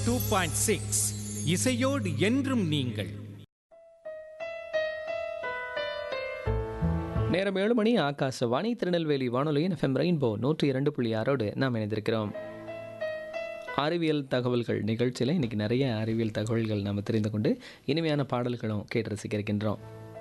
two point six இசையோடு என்றும் நீங்கள் நேரம் ஏழு மணி ஆகாசவாணி திருநெல்வேலி வானொலியின் எஃப்எம் ரெயின்போ நூற்றி இரண்டு புள்ளி ஆறோடு நாம் இணைந்திருக்கிறோம் அறிவியல் தகவல்கள் நிகழ்ச்சியில் இன்றைக்கி நிறைய அறிவியல் தகவல்கள் நாம் தெரிந்து கொண்டு இனிமையான பாடல்களும் கேட்டு ரசிக்க இருக்கின்றோம்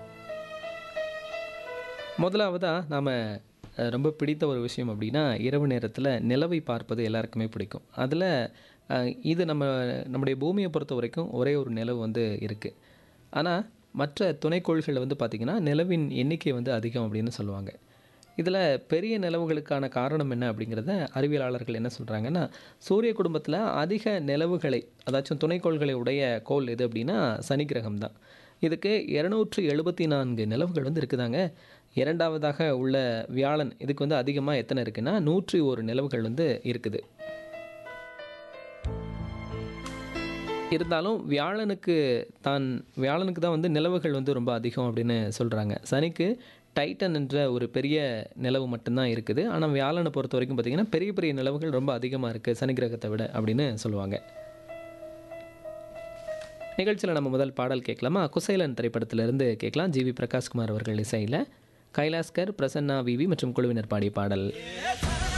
முதலாவதாக நாம் ரொம்ப பிடித்த ஒரு விஷயம் அப்படின்னா இரவு நேரத்தில் நிலவை பார்ப்பது எல்லாருக்குமே பிடிக்கும் அதில் இது நம்ம நம்முடைய பூமியை பொறுத்த வரைக்கும் ஒரே ஒரு நிலவு வந்து இருக்குது ஆனால் மற்ற துணைக்கோள்களில் வந்து பார்த்திங்கன்னா நிலவின் எண்ணிக்கை வந்து அதிகம் அப்படின்னு சொல்லுவாங்க இதில் பெரிய நிலவுகளுக்கான காரணம் என்ன அப்படிங்கிறத அறிவியலாளர்கள் என்ன சொல்கிறாங்கன்னா சூரிய குடும்பத்தில் அதிக நிலவுகளை அதாச்சும் துணைக்கோள்களை உடைய கோள் எது அப்படின்னா சனி கிரகம் தான் இதுக்கு இரநூற்றி எழுபத்தி நான்கு நிலவுகள் வந்து இருக்குதாங்க இரண்டாவதாக உள்ள வியாழன் இதுக்கு வந்து அதிகமாக எத்தனை இருக்குன்னா நூற்றி ஒரு நிலவுகள் வந்து இருக்குது இருந்தாலும் வியாழனுக்கு தான் வியாழனுக்கு தான் வந்து நிலவுகள் வந்து ரொம்ப அதிகம் அப்படின்னு சொல்கிறாங்க சனிக்கு டைட்டன் என்ற ஒரு பெரிய நிலவு மட்டும்தான் இருக்குது ஆனால் வியாழனை பொறுத்த வரைக்கும் பார்த்திங்கன்னா பெரிய பெரிய நிலவுகள் ரொம்ப அதிகமாக இருக்குது சனி கிரகத்தை விட அப்படின்னு சொல்லுவாங்க நிகழ்ச்சியில் நம்ம முதல் பாடல் கேட்கலாமா குசைலன் திரைப்படத்திலிருந்து கேட்கலாம் ஜிவி பிரகாஷ்குமார் அவர்கள் இசையில் கைலாஸ்கர் பிரசன்னா விவி மற்றும் குழுவினர் பாடிய பாடல்